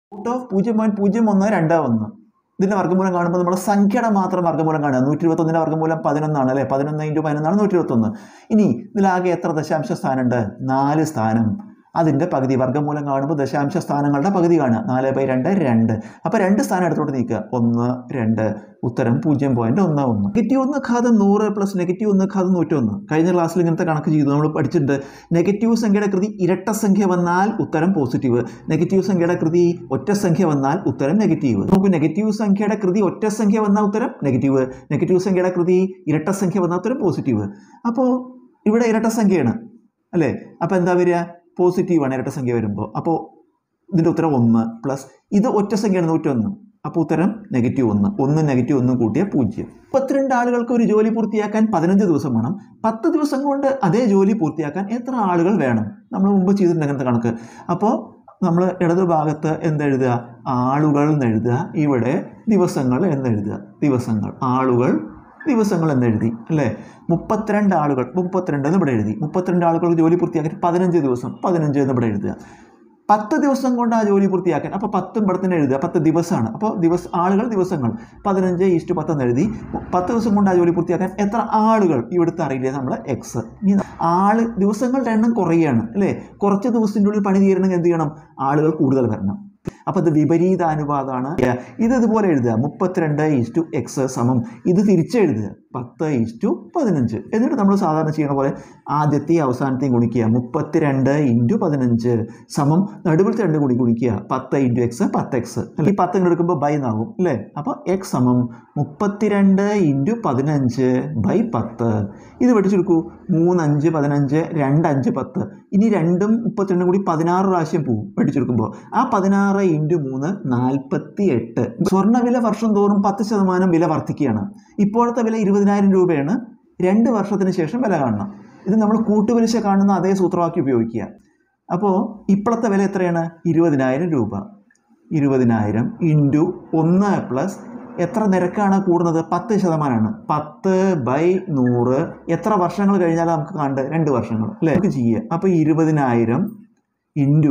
root of പൂജ്യം point പൂജ്യം ഒന്ന് രണ്ട് ഒന്ന് ഇതിന്റെ വർഗ്ഗമൂലം കാണുമ്പോൾ നമ്മൾ സംഖ്യയുടെ മാത്രം വർഗ്ഗമൂലം കാണുക നൂറ്റി ഇരുപത്തൊന്നിന്റെ വർഗ്ഗമൂലം പതിനൊന്നാണ് അല്ലെ പതിനൊന്ന് ഇൻറ്റു പതിനൊന്നാണ് നൂറ്റി ഇരുപത്തൊന്ന് ഇനി ഇതിലാകെ എത്ര ദശാംശ സ്ഥാനമുണ്ട് നാല് സ്ഥാനം അതിന്റെ പകുതി വർഗ്ഗമൂലം കാണുമ്പോൾ ദശാംശ സ്ഥാനങ്ങളുടെ പകുതി കാണുക നാല് ബൈ രണ്ട് രണ്ട് അപ്പോൾ രണ്ട് സ്ഥാനം എടുത്തോട്ട് നീക്കുക ഒന്ന് രണ്ട് ഉത്തരം പൂജ്യം പോയിന്റ് ഒന്ന് ഒന്ന് നെഗറ്റീവ് ഒന്ന് ഘാതം നൂറ് പ്ലസ് നെഗറ്റീവ് ഒന്ന് ഘാതം നൂറ്റൊന്ന് കഴിഞ്ഞ ക്ലാസ്സിൽ ഇങ്ങനത്തെ കണക്ക് ചെയ്തു നമ്മൾ പഠിച്ചിട്ടുണ്ട് നെഗറ്റീവ് സംഖ്യയുടെ കൃതി ഇരട്ട സംഖ്യ വന്നാൽ ഉത്തരം പോസിറ്റീവ് നെഗറ്റീവ് സംഖ്യയുടെ കൃതി ഒറ്റ സംഖ്യ വന്നാൽ ഉത്തരം നെഗറ്റീവ് നമുക്ക് നെഗറ്റീവ് സംഖ്യയുടെ കൃതി ഒറ്റ സംഖ്യ വന്നാൽ ഉത്തരം നെഗറ്റീവ് നെഗറ്റീവ് സംഖ്യയുടെ കൃതി ഇരട്ട സംഖ്യ വന്നാൽ ഉത്തരം പോസിറ്റീവ് അപ്പോൾ ഇവിടെ ഇരട്ട സംഖ്യയാണ് അല്ലേ അപ്പോൾ എന്താ വരിക പോസിറ്റീവാണ് ഇരട്ട സംഖ്യ വരുമ്പോൾ അപ്പോൾ ഇതിൻ്റെ ഉത്തരം ഒന്ന് പ്ലസ് ഇത് ഒറ്റ സംഖ്യയാണ് നൂറ്റൊന്ന് അപ്പോൾ ഉത്തരം നെഗറ്റീവ് ഒന്ന് ഒന്ന് നെഗറ്റീവ് ഒന്ന് കൂട്ടിയ പൂജ്യം മുപ്പത്തിരണ്ട് ആളുകൾക്ക് ഒരു ജോലി പൂർത്തിയാക്കാൻ പതിനഞ്ച് ദിവസം വേണം പത്ത് ദിവസം കൊണ്ട് അതേ ജോലി പൂർത്തിയാക്കാൻ എത്ര ആളുകൾ വേണം നമ്മൾ മുമ്പ് ചെയ്തിട്ടുണ്ട് അങ്ങനത്തെ കണക്ക് അപ്പോൾ നമ്മൾ ഇടതുഭാഗത്ത് എന്തെഴുതുക ആളുകൾ എന്നെഴുതുക ഇവിടെ ദിവസങ്ങൾ എന്നെഴുതുക ദിവസങ്ങൾ ആളുകൾ ദിവസങ്ങൾ എന്നെഴുതി അല്ലേ മുപ്പത്തിരണ്ട് ആളുകൾ മുപ്പത്തിരണ്ട് എന്ന് ഇവിടെ എഴുതി മുപ്പത്തിരണ്ട് ആളുകൾക്ക് ജോലി പൂർത്തിയാക്കാൻ പതിനഞ്ച് ദിവസം പതിനഞ്ച് എന്ന് ഇവിടെ എഴുതുക പത്ത് ദിവസം കൊണ്ട് ആ ജോലി പൂർത്തിയാക്കാൻ അപ്പോൾ പത്തും ഇവിടെ തന്നെ എഴുതുക പത്ത് ദിവസമാണ് അപ്പോൾ ദിവസ ആളുകൾ ദിവസങ്ങൾ പതിനഞ്ച് ഈസ്റ്റ് പത്തെന്ന് എഴുതി പത്ത് ദിവസം കൊണ്ട് ആ ജോലി പൂർത്തിയാക്കാൻ എത്ര ആളുകൾ ഇവിടുത്തെ അറിയില്ല നമ്മൾ എക്സ് ഇനി ആള് ദിവസങ്ങളുടെ എണ്ണം കുറയുകയാണ് അല്ലേ കുറച്ച് ദിവസത്തിൻ്റെ ഉള്ളിൽ പണി തീരണമെങ്കിൽ എന്ത് ചെയ്യണം ആളുകൾ കൂടുതൽ വരണം അപ്പോൾ ഇത് വിപരീത അനുപാതമാണ് ഇത് ഇതുപോലെ എഴുതുക മുപ്പത്തിരണ്ട് ഈസ്റ്റു എക്സ് സമം ഇത് തിരിച്ചെഴുതുക പത്ത് ഈസ്റ്റു പതിനഞ്ച് എന്നിട്ട് നമ്മൾ സാധാരണ ചെയ്യുന്ന പോലെ ആദ്യത്തെയും അവസാനത്തെയും ഗുണിക്കുക മുപ്പത്തിരണ്ട് ഇൻറ്റു പതിനഞ്ച് സമം നടുവിലത്തെ രണ്ട് കൂടി ഗുണിക്കുക പത്ത് ഇൻറ്റു എക്സ് പത്ത് എക്സ് ഈ പത്ത് ഇങ്ങോട്ട് എടുക്കുമ്പോൾ ബൈ എന്നാകും അല്ലേ അപ്പോൾ എക്സ് സമം മുപ്പത്തിരണ്ട് ഇൻറ്റു പതിനഞ്ച് ബൈ പത്ത് ഇത് വെട്ടിച്ചെടുക്കൂ മൂന്ന് അഞ്ച് പതിനഞ്ച് രണ്ട് അഞ്ച് പത്ത് ഇനി രണ്ടും മുപ്പത്തിരണ്ടും കൂടി പതിനാറ് പ്രാവശ്യം പോവും വെട്ടിച്ചെടുക്കുമ്പോൾ ആ പതിനാറ് ഇൻറ്റു മൂന്ന് നാൽപ്പത്തി എട്ട് സ്വർണ്ണവില വർഷം തോറും പത്ത് ശതമാനം വില വർദ്ധിക്കുകയാണ് ഇപ്പോഴത്തെ വില ഇരുപതിനായിരം രൂപയാണ് രണ്ട് വർഷത്തിന് ശേഷം വില കാണണം ഇത് നമ്മൾ കൂട്ടുപലിശ കാണുന്ന അതേ സൂത്രവാക്യം ഉപയോഗിക്കുക അപ്പോൾ ഇപ്പോഴത്തെ വില എത്രയാണ് ഇരുപതിനായിരം രൂപ ഇരുപതിനായിരം ഇൻറ്റു ഒന്ന് പ്ലസ് എത്ര നിരക്കാണ് കൂടുന്നത് പത്ത് ശതമാനമാണ് പത്ത് ബൈ നൂറ് എത്ര വർഷങ്ങൾ കഴിഞ്ഞാൽ നമുക്ക് കണ്ട് രണ്ട് വർഷങ്ങൾ അല്ലേ നമുക്ക് ചെയ്യുക അപ്പോൾ ഇരുപതിനായിരം ഇൻറ്റു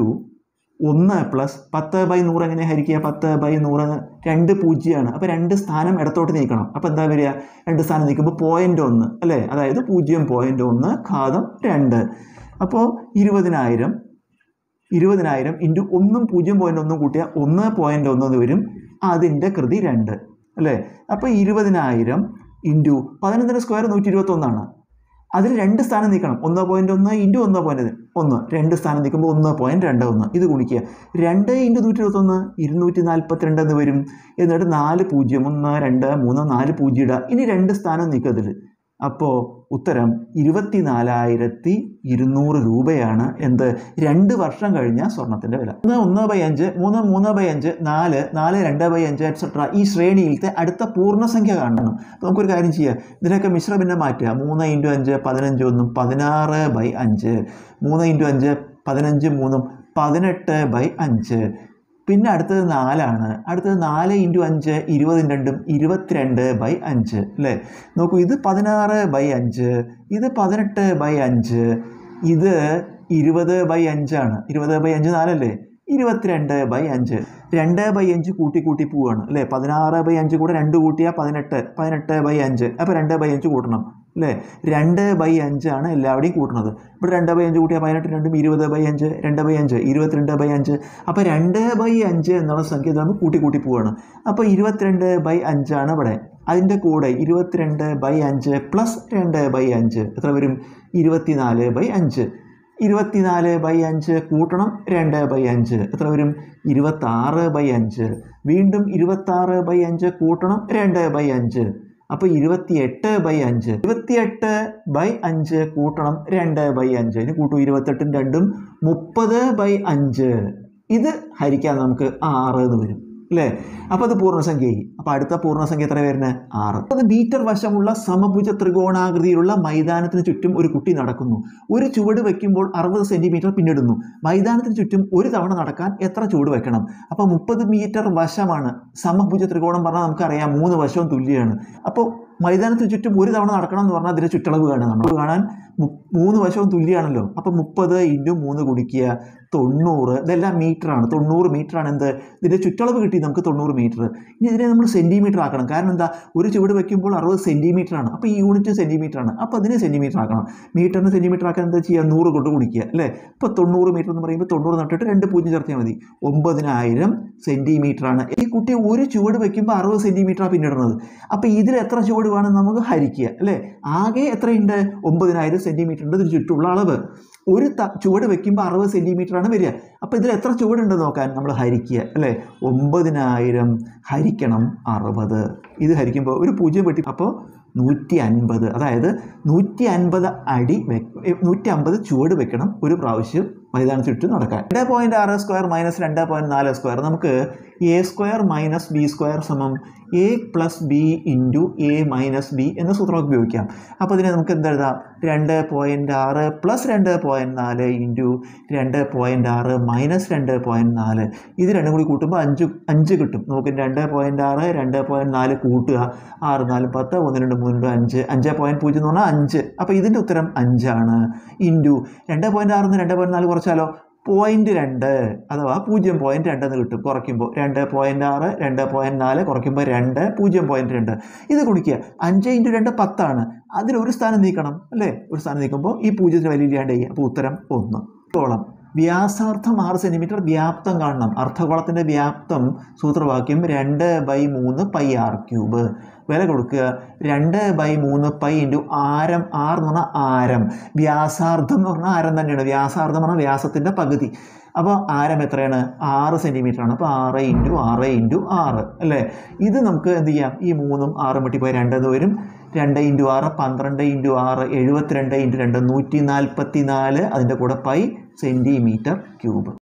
ഒന്ന് പ്ലസ് പത്ത് ബൈ നൂറ് എങ്ങനെ ഹരിക്കുക പത്ത് ബൈ നൂറ് രണ്ട് പൂജ്യമാണ് അപ്പോൾ രണ്ട് സ്ഥാനം ഇടത്തോട്ട് നീക്കണം അപ്പോൾ എന്താ വരിക രണ്ട് സ്ഥാനം നീക്കുമ്പോൾ പോയിൻ്റ് ഒന്ന് അല്ലേ അതായത് പൂജ്യം പോയിൻ്റ് ഒന്ന് ഘാതം രണ്ട് അപ്പോൾ ഇരുപതിനായിരം ഇരുപതിനായിരം ഇൻറ്റു ഒന്നും പൂജ്യം പോയിൻ്റ് ഒന്നും കൂട്ടിയാൽ ഒന്ന് പോയിൻ്റ് ഒന്ന് എന്ന് വരും അതിൻ്റെ കൃതി രണ്ട് അല്ലേ അപ്പോൾ ഇരുപതിനായിരം ഇൻറ്റു പതിനൊന്നിൻ്റെ സ്ക്വയർ നൂറ്റി ഇരുപത്തൊന്നാണ് അതിൽ രണ്ട് സ്ഥാനം നീക്കണം ഒന്ന് പോയിന്റ് ഒന്ന് ഇൻറ്റു ഒന്ന് പോയിന്റ് ഒന്ന് രണ്ട് സ്ഥാനം നീക്കുമ്പോൾ ഒന്ന് പോയിന്റ് രണ്ട് ഒന്ന് ഇത് ഗുണിക്കുക രണ്ട് ഇൻറ്റു നൂറ്റി ഇരുപത്തൊന്ന് ഇരുന്നൂറ്റി നാൽപ്പത്തിരണ്ട് എന്ന് വരും എന്നിട്ട് നാല് പൂജ്യം ഒന്ന് രണ്ട് മൂന്ന് നാല് പൂജ്യം ഇടുക ഇനി രണ്ട് സ്ഥാനം നീക്കുക അതിൽ അപ്പോൾ ഉത്തരം ഇരുപത്തിനാലായിരത്തി ഇരുന്നൂറ് രൂപയാണ് എന്ത് രണ്ട് വർഷം കഴിഞ്ഞ സ്വർണത്തിൻ്റെ വില ഒന്ന് ഒന്ന് ബൈ അഞ്ച് മൂന്ന് മൂന്ന് ബൈ അഞ്ച് നാല് നാല് രണ്ട് ബൈ അഞ്ച് എക്സെട്ര ഈ ശ്രേണിയിലത്തെ അടുത്ത പൂർണ്ണസംഖ്യ കാണണം അപ്പോൾ നമുക്കൊരു കാര്യം ചെയ്യാം ഇതിനൊക്കെ മിശ്രഭിന്നം മാറ്റുക മൂന്ന് ഇൻറ്റു അഞ്ച് പതിനഞ്ച് ഒന്നും പതിനാറ് ബൈ അഞ്ച് മൂന്ന് ഇൻറ്റു അഞ്ച് പതിനഞ്ച് മൂന്നും പതിനെട്ട് ബൈ അഞ്ച് പിന്നെ അടുത്തത് നാലാണ് അടുത്തത് നാല് ഇൻറ്റു അഞ്ച് ഇരുപതും രണ്ടും ഇരുപത്തിരണ്ട് ബൈ അഞ്ച് അല്ലേ നോക്കൂ ഇത് പതിനാറ് ബൈ അഞ്ച് ഇത് പതിനെട്ട് ബൈ അഞ്ച് ഇത് ഇരുപത് ബൈ അഞ്ചാണ് ഇരുപത് ബൈ അഞ്ച് നാലല്ലേ ഇരുപത്തിരണ്ട് ബൈ അഞ്ച് രണ്ട് ബൈ അഞ്ച് കൂട്ടി കൂട്ടി പോവാണ് അല്ലേ പതിനാറ് ബൈ അഞ്ച് കൂടെ രണ്ട് കൂട്ടിയാൽ പതിനെട്ട് പതിനെട്ട് ബൈ അഞ്ച് അപ്പോൾ രണ്ട് ബൈ അഞ്ച് കൂട്ടണം അല്ലേ രണ്ട് ബൈ അഞ്ചാണ് എല്ലാവരുടെയും കൂട്ടുന്നത് ഇവിടെ രണ്ട് ബൈ അഞ്ച് കൂട്ടിയാൽ പതിനെട്ട് രണ്ടും ഇരുപത് ബൈ അഞ്ച് രണ്ട് ബൈ അഞ്ച് ഇരുപത്തിരണ്ട് ബൈ അഞ്ച് അപ്പോൾ രണ്ട് ബൈ അഞ്ച് എന്നുള്ള സംഖ്യ നമ്മൾ കൂട്ടി കൂട്ടി പോവാണ് അപ്പോൾ ഇരുപത്തിരണ്ട് ബൈ അഞ്ചാണ് ഇവിടെ അതിൻ്റെ കൂടെ ഇരുപത്തിരണ്ട് ബൈ അഞ്ച് പ്ലസ് രണ്ട് ബൈ അഞ്ച് എത്ര വരും ഇരുപത്തിനാല് ബൈ അഞ്ച് ഇരുപത്തിനാല് ബൈ അഞ്ച് കൂട്ടണം രണ്ട് ബൈ അഞ്ച് എത്ര വരും ഇരുപത്താറ് ബൈ അഞ്ച് വീണ്ടും ഇരുപത്താറ് ബൈ അഞ്ച് കൂട്ടണം രണ്ട് ബൈ അഞ്ച് അപ്പോൾ ഇരുപത്തിയെട്ട് ബൈ അഞ്ച് ഇരുപത്തിയെട്ട് ബൈ അഞ്ച് കൂട്ടണം രണ്ട് ബൈ അഞ്ച് ഇനി കൂട്ടും ഇരുപത്തെട്ടും രണ്ടും മുപ്പത് ബൈ അഞ്ച് ഇത് ഹരിക്കാൻ നമുക്ക് ആറ് എന്ന് വരും അല്ലേ അപ്പോൾ അത് പൂർണ്ണസംഖ്യയായി അപ്പോൾ അടുത്ത പൂർണ്ണസംഖ്യ എത്ര വരുന്നത് ആറ് അത് മീറ്റർ വശമുള്ള സമഭുജ ത്രികോണാകൃതിയിലുള്ള മൈതാനത്തിന് ചുറ്റും ഒരു കുട്ടി നടക്കുന്നു ഒരു ചുവട് വെക്കുമ്പോൾ അറുപത് സെന്റിമീറ്റർ പിന്നിടുന്നു മൈതാനത്തിന് ചുറ്റും ഒരു തവണ നടക്കാൻ എത്ര ചുവട് വെക്കണം അപ്പോൾ മുപ്പത് മീറ്റർ വശമാണ് സമഭുജ ത്രികോണം പറഞ്ഞാൽ നമുക്കറിയാം മൂന്ന് വശവും തുല്യമാണ് അപ്പോൾ മൈതാനത്തിന് ചുറ്റും ഒരു തവണ നടക്കണം എന്ന് പറഞ്ഞാൽ അതിൻ്റെ ചുറ്റളവ് കാണുക നമ്മൾ കാണാൻ മു- മൂന്ന് വശവും തുല്യമാണല്ലോ അപ്പോൾ മുപ്പത് ഇൻറ്റു മൂന്ന് കുടിക്കുക തൊണ്ണൂറ് ഇതെല്ലാം മീറ്ററാണ് തൊണ്ണൂറ് മീറ്ററാണ് എന്ത് ഇതിൻ്റെ ചുറ്റളവ് കിട്ടി നമുക്ക് തൊണ്ണൂറ് മീറ്റർ ഇനി ഇതിനെ നമ്മൾ സെൻറ്റിമീറ്റർ ആക്കണം കാരണം എന്താ ഒരു ചുവട് വയ്ക്കുമ്പോൾ അറുപത് സെൻറ്റിമീറ്റർ ആണ് അപ്പോൾ ഈ യൂണിറ്റ് സെൻറ്റിമീറ്റർ ആണ് അപ്പോൾ അതിനെ സെൻറ്റിമീറ്റർ ആക്കണം മീറ്ററിന് സെൻറ്റിമീറ്റർ ആക്കാൻ എന്താ ചെയ്യുക നൂറ് കൊണ്ട് കുടിക്കുക അല്ലേ ഇപ്പോൾ തൊണ്ണൂറ് മീറ്റർ എന്ന് പറയുമ്പോൾ തൊണ്ണൂറ് നട്ടിട്ട് രണ്ട് പൂജ്യം ചേർത്തിയാൽ മതി ഒമ്പതിനായിരം സെൻറ്റിമീറ്റർ ആണ് ഈ കുട്ടി ഒരു ചുവട് വയ്ക്കുമ്പോൾ അറുപത് സെൻറ്റിമീറ്ററാണ് പിന്നിടുന്നത് അപ്പോൾ ഇതിൽ എത്ര ചുവട് വേണം നമുക്ക് ഹരിക്കുക അല്ലേ ആകെ എത്രയുണ്ട് ഒമ്പതിനായിരം സെൻറ്റിമീറ്റർ ഉണ്ട് ഇതിന് ചുറ്റുമുള്ള അളവ് ഒരു ത ചുവട് വെക്കുമ്പോൾ അറുപത് സെൻറ്റിമീറ്റർ ആണ് വരിക അപ്പോൾ ഇതിൽ എത്ര ചുവടുണ്ട് നോക്കാൻ നമ്മൾ ഹരിക്കുക അല്ലേ ഒമ്പതിനായിരം ഹരിക്കണം അറുപത് ഇത് ഹരിക്കുമ്പോൾ ഒരു പൂജ്യം വെട്ടി അപ്പോൾ നൂറ്റി അൻപത് അതായത് നൂറ്റി അൻപത് അടി വെക്ക് നൂറ്റി അമ്പത് ചുവട് വെക്കണം ഒരു പ്രാവശ്യം മൈതാനത്ത് ചുറ്റും നടക്കാൻ രണ്ട് പോയിൻറ്റ് ആറ് സ്ക്വയർ മൈനസ് രണ്ട് പോയിൻറ്റ് നാല് സ്ക്വയർ നമുക്ക് A square minus B square സമം A plus B into A minus B എന്ന സൂത്രം ഉപയോഗിക്കാം അപ്പോൾ ഇതിനെ നമുക്ക് എന്തെഴുതാം രണ്ട് പോയിൻറ്റ് ആറ് പ്ലസ് രണ്ട് പോയിൻറ്റ് നാല് ഇൻറ്റു രണ്ട് പോയിൻറ്റ് ആറ് മൈനസ് രണ്ട് പോയിൻറ്റ് നാല് ഇത് രണ്ടും കൂടി കൂട്ടുമ്പോൾ അഞ്ച് അഞ്ച് കിട്ടും നമുക്ക് രണ്ട് പോയിൻറ്റ് ആറ് രണ്ട് പോയിൻറ്റ് നാല് കൂട്ടുക ആറ് നാല് പത്ത് ഒന്ന് രണ്ട് മൂന്ന് രണ്ട് അഞ്ച് അഞ്ച് പോയിൻറ്റ് പൂജ്യം എന്ന് പറഞ്ഞാൽ അഞ്ച് അപ്പോൾ ഇതിൻ്റെ ഉത്തരം അഞ്ചാണ് ഇൻറ്റു രണ്ട് പോയിൻറ്റ് ആറിന്ന് രണ്ട് പോയിൻറ്റ് നാല് കുറച്ചാലോ പോയിൻറ്റ് രണ്ട് അഥവാ പൂജ്യം പോയിൻറ്റ് രണ്ട് എന്ന് കിട്ടും കുറയ്ക്കുമ്പോൾ രണ്ട് പോയിൻറ്റ് ആറ് രണ്ട് പോയിൻറ്റ് നാല് കുറയ്ക്കുമ്പോൾ രണ്ട് പൂജ്യം പോയിൻറ്റ് രണ്ട് ഇത് കുടിക്കുക അഞ്ച് ഇൻറ്റു രണ്ട് പത്താണ് അതിലൊരു സ്ഥാനം നീക്കണം അല്ലേ ഒരു സ്ഥാനം നീക്കുമ്പോൾ ഈ പൂജ്യത്തിന് വലിയ ഇല്ലാണ്ട് ചെയ്യുക അപ്പോൾ ഉത്തരം ഒന്ന് ഗോളം വ്യാസാർത്ഥം ആറ് സെൻറ്റിമീറ്റർ വ്യാപ്തം കാണണം അർദ്ധഗോളത്തിൻ്റെ വ്യാപ്തം സൂത്രവാക്യം രണ്ട് ബൈ മൂന്ന് പൈ ആർ ക്യൂബ് വില കൊടുക്കുക രണ്ട് ബൈ മൂന്ന് പൈ ഇൻറ്റു ആരം ആർ എന്ന് പറഞ്ഞാൽ ആരം വ്യാസാർത്ഥം എന്ന് പറഞ്ഞാൽ ആരം തന്നെയാണ് വ്യാസാർത്ഥം എന്ന് പറഞ്ഞാൽ വ്യാസത്തിൻ്റെ പകുതി അപ്പോൾ ആരം എത്രയാണ് ആറ് സെൻറ്റിമീറ്റർ ആണ് അപ്പോൾ ആറ് ഇൻറ്റു ആറ് ഇൻറ്റു ആറ് അല്ലേ ഇത് നമുക്ക് എന്ത് ചെയ്യാം ഈ മൂന്നും ആറും വെട്ടിപ്പോയി രണ്ടെന്ന് വരും രണ്ട് ഇൻറ്റു ആറ് പന്ത്രണ്ട് ഇൻറ്റു ആറ് എഴുപത്തിരണ്ട് ഇൻറ്റു രണ്ട് നൂറ്റി നാൽപ്പത്തി നാല് അതിൻ്റെ കൂടെ പൈ സെൻറ്റിമീറ്റർ ക്യൂബ്